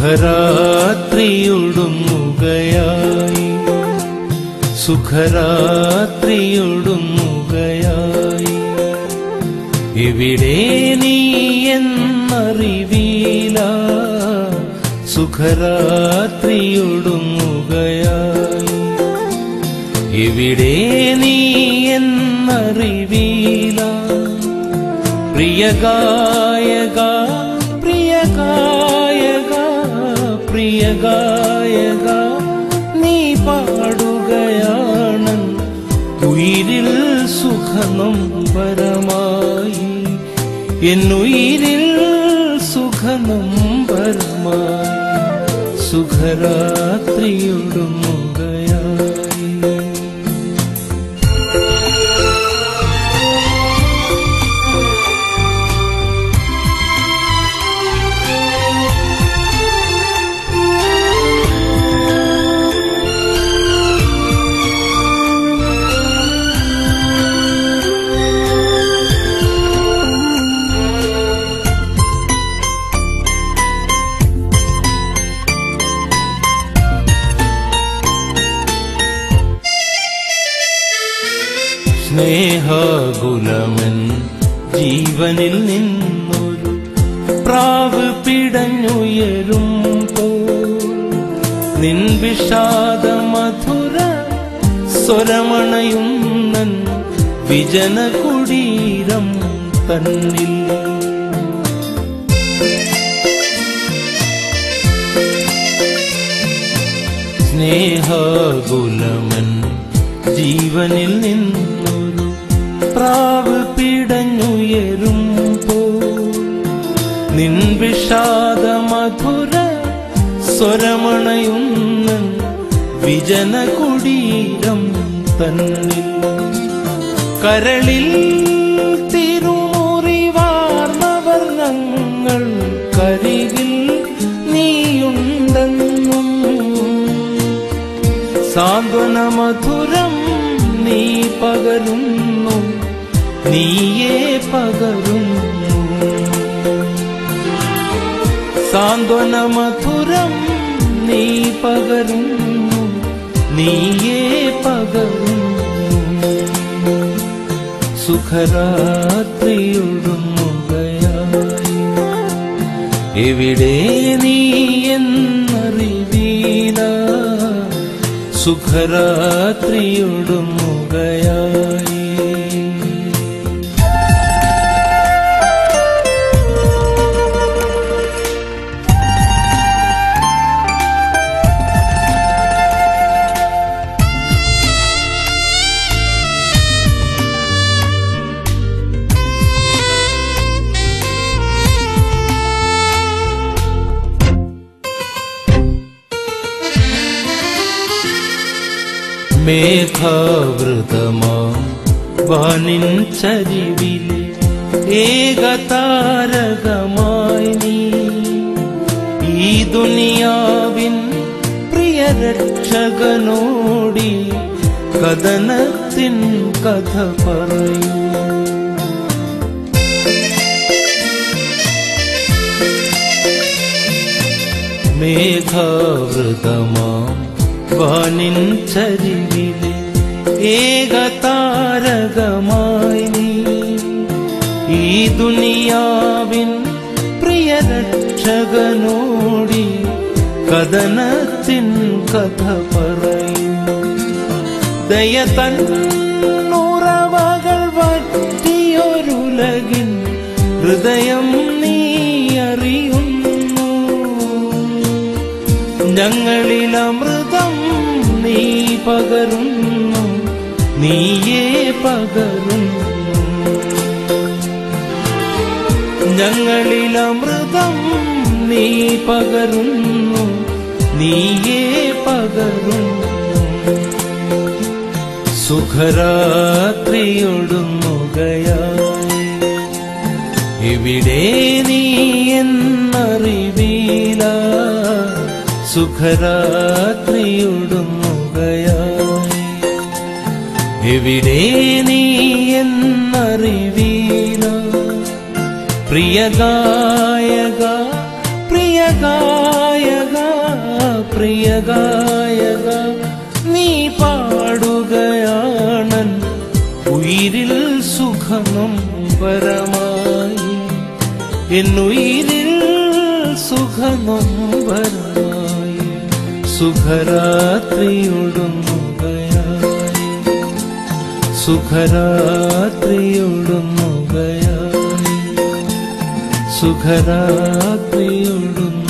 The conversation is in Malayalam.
സുഖരാത്രിയൊടുങ്ങുകയായി സുഖരാത്രിയൊടുങ്ങുകയായി ഇവിടെ നീ എന്നറിവീല സുഖരാത്രിയൊടുങ്ങുകയായി ഇവിടെ നീ എന്നറിവീല പ്രിയഗായക പ്രിയഗായക പ്രിയഗായക നീ പാടുകയാണ് ഉയിരിൽ സുഖനൊമ്പരമായി എന്നുയിരിൽ സുഖനൊമ്പരമായി സുഖരാത്രിയൊടുങ്ങുകയായി സ്നേഹകുലമൻ ജീവനിൽ നിന്നൊരു പ്രാവ് പിടഞ്ഞുയരുമ്പോ നിൻ വിഷാദ മധുര സ്വരമണയുന്നൻ വിജന കുടീരം തന്നിൽ സ്നേഹകുലമൻ ജീവനിൽ നിന്നൊരു പ്രാവ് പിടഞ്ഞുയരുമ്പോ നിൻ വിഷാദ മധുര സ്വരമണയുന്ന വിജന കുടീരം തന്നിൽ കരളിൽ തിരുമുറിവാർന്നവർ ഞങ്ങൾ കരികിൽ നീയുണ്ടെന്നും സാന്ത്വന മധുരം നീ പകരുന്നു നീയേ പകരുന്നു സാന്ത്വന മധുരം നീ പകരുന്നു നീയേ പകരുന്നു സുഖരാത്രിയൊടുങ്ങുകയായി എവിടെ നീ എന്നറിവീല സുഖരാത്രിയൊടുങ്ങുകയായി മേഘാവൃതമാം വാനിൻ ചരിവിലെ ഏകതാരകമായി നീ ഈ ദുനിയാവിൻ പ്രിയരക്ഷകനോടി കഥനത്തിൻ കഥ പറയൂ മേഘാവൃതമാം വാനിൻ ചരിവിലെ ഏകതാരകമായി നീ ഈ ദുനിയാവിൻ പ്രിയരക്ഷകനോടി കഥനത്തിൻ കഥ പറയും ദയ തന്നുറവകൾ വറ്റിയൊരുലകിൻ ഹൃദയം നീ അറിയുന്നു ഞങ്ങളിൽ അമൃതം നീ പകരുന്നു നീയേ പകരുന്നു ഞങ്ങളിൽ അമൃതം നീ പകരുന്നു നീയേ പകരുന്നു സുഖരാത്രിയൊടുങ്ങുകയായി ഇവിടെ നീ എന്നറിവീല സുഖരാത്രിയൊടുങ്ങുകയായി എവിടെ നീ എന്നറിവീല പ്രിയഗായക പ്രിയഗായക പ്രിയഗായക നീ പാടുകയാണൻ ഉയിരിൽ സുഖമം പരമായി എന്നുയിരിൽ സുഖമം പരമായി സുഖരാത്രിയൊടുങ്ങുകയായി സുഖരാത്രിയൊടുങ്ങുകയായി സുഖരാത്രിയൊടുങ്ങുകയായി